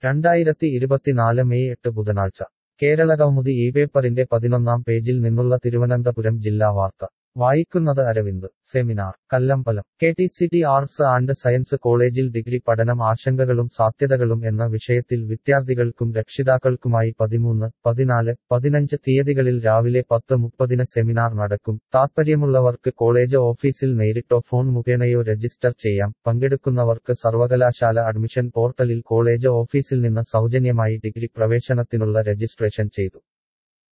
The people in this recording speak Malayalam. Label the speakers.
Speaker 1: രണ്ടായിരത്തി ഇരുപത്തിനാല് മെയ് എട്ട് ബുധനാഴ്ച കേരളകൗമുദി ഈ പേപ്പറിന്റെ പതിനൊന്നാം പേജിൽ നിന്നുള്ള തിരുവനന്തപുരം ജില്ലാ വാർത്ത വായിക്കുന്നത് Aravind seminar Kallambalam K T C T arts and science കോളേജിൽ ഡിഗ്രി പഠനം ആശങ്കകളും സാധ്യതകളും എന്ന വിഷയത്തിൽ വിദ്യാർത്ഥികൾക്കും രക്ഷിതാക്കൾക്കുമായി പതിമൂന്ന് പതിനാല് പതിനഞ്ച് തീയതികളിൽ രാവിലെ പത്ത് മുപ്പതിന് സെമിനാർ നടക്കും താത്പര്യമുള്ളവർക്ക് കോളേജ് ഓഫീസിൽ നേരിട്ടോ ഫോൺ മുഖേനയോ രജിസ്റ്റർ ചെയ്യാം പങ്കെടുക്കുന്നവർക്ക് സർവകലാശാല അഡ്മിഷൻ പോർട്ടലിൽ കോളേജ് ഓഫീസിൽ നിന്ന് സൗജന്യമായി ഡിഗ്രി പ്രവേശനത്തിനുള്ള രജിസ്ട്രേഷൻ ചെയ്തു